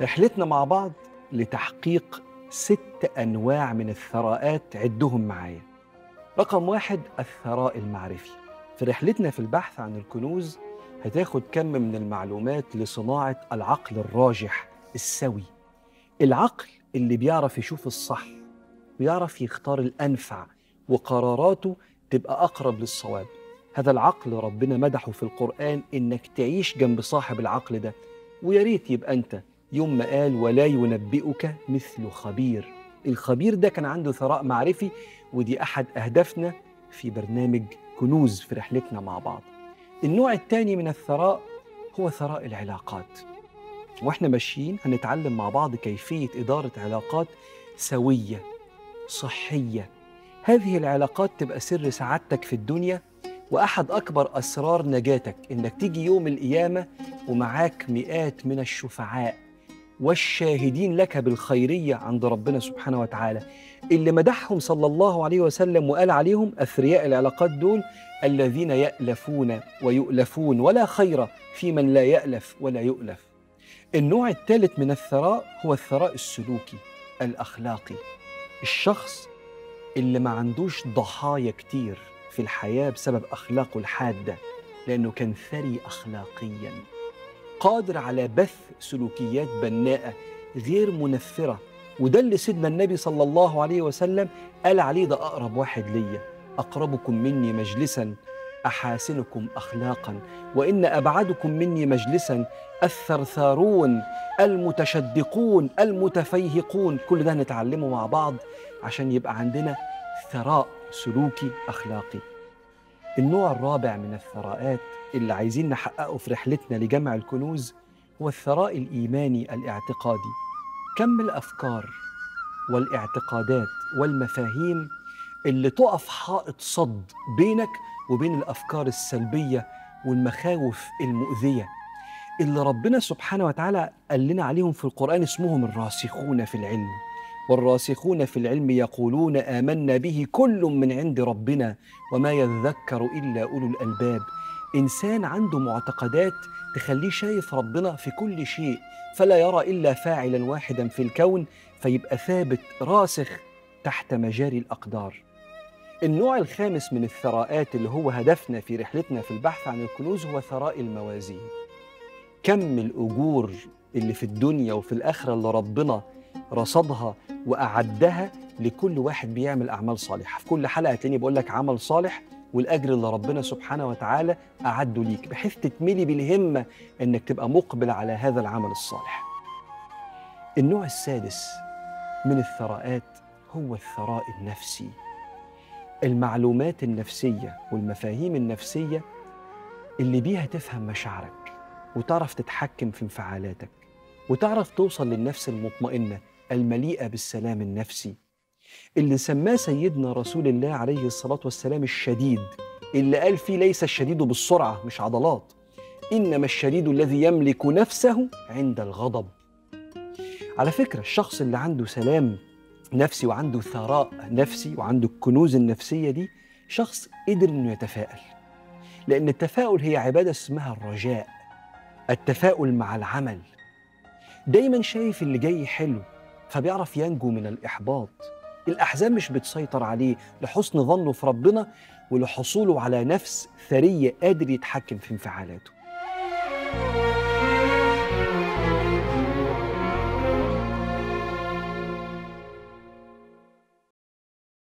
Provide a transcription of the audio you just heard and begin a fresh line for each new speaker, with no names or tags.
رحلتنا مع بعض لتحقيق ست أنواع من الثراءات عدهم معايا رقم واحد الثراء المعرفي في رحلتنا في البحث عن الكنوز هتاخد كم من المعلومات لصناعة العقل الراجح السوي العقل اللي بيعرف يشوف الصح ويعرف يختار الأنفع وقراراته تبقى أقرب للصواب هذا العقل ربنا مدحه في القرآن إنك تعيش جنب صاحب العقل ده ويا ريت يبقى أنت يوم ما قال ولا ينبئك مثل خبير الخبير ده كان عنده ثراء معرفي ودي أحد أهدافنا في برنامج كنوز في رحلتنا مع بعض النوع الثاني من الثراء هو ثراء العلاقات واحنا ماشيين هنتعلم مع بعض كيفية إدارة علاقات سوية صحية هذه العلاقات تبقى سر سعادتك في الدنيا وأحد أكبر أسرار نجاتك إنك تيجي يوم القيامة ومعاك مئات من الشفعاء والشاهدين لك بالخيرية عند ربنا سبحانه وتعالى اللي مدحهم صلى الله عليه وسلم وقال عليهم أثرياء العلاقات دول الذين يألفون ويؤلفون ولا خير في من لا يألف ولا يؤلف النوع الثالث من الثراء هو الثراء السلوكي الأخلاقي الشخص اللي ما عندوش ضحايا كتير في الحياة بسبب أخلاقه الحادة لأنه كان ثري أخلاقياً قادر على بث سلوكيات بناءة غير منفرة وده اللي سيدنا النبي صلى الله عليه وسلم قال عليه ده أقرب واحد ليا أقربكم مني مجلسا أحاسنكم أخلاقا وإن أبعدكم مني مجلسا الثرثارون المتشدقون المتفيهقون كل ده نتعلمه مع بعض عشان يبقى عندنا ثراء سلوكي أخلاقي النوع الرابع من الثراءات اللي عايزين نحققه في رحلتنا لجمع الكنوز هو الثراء الإيماني الاعتقادي كم الأفكار والاعتقادات والمفاهيم اللي تقف حائط صد بينك وبين الأفكار السلبية والمخاوف المؤذية اللي ربنا سبحانه وتعالى قال لنا عليهم في القرآن اسمهم الراسخون في العلم والراسخون في العلم يقولون آمنا به كل من عند ربنا وما يذكر إلا أولو الألباب إنسان عنده معتقدات تخليه شايف ربنا في كل شيء فلا يرى إلا فاعلا واحدا في الكون فيبقى ثابت راسخ تحت مجاري الأقدار النوع الخامس من الثراءات اللي هو هدفنا في رحلتنا في البحث عن الكنوز هو ثراء الموازين كم الأجور اللي في الدنيا وفي الآخرة اللي ربنا رصدها وأعدها لكل واحد بيعمل أعمال صالحة في كل حلقة تاني بقول لك عمل صالح والأجر اللي ربنا سبحانه وتعالى أعده ليك بحيث تتملي بالهمة إنك تبقى مقبل على هذا العمل الصالح النوع السادس من الثراءات هو الثراء النفسي المعلومات النفسية والمفاهيم النفسية اللي بيها تفهم مشاعرك وتعرف تتحكم في انفعالاتك وتعرف توصل للنفس المطمئنة المليئة بالسلام النفسي اللي سماه سيدنا رسول الله عليه الصلاة والسلام الشديد اللي قال فيه ليس الشديد بالسرعة مش عضلات إنما الشديد الذي يملك نفسه عند الغضب على فكرة الشخص اللي عنده سلام نفسي وعنده ثراء نفسي وعنده الكنوز النفسية دي شخص قدر إنه يتفائل لأن التفاؤل هي عبادة اسمها الرجاء التفاؤل مع العمل دايما شايف اللي جاي حلو فبيعرف ينجو من الإحباط الأحزان مش بتسيطر عليه لحسن ظنه في ربنا ولحصوله على نفس ثرية قادر يتحكم في انفعالاته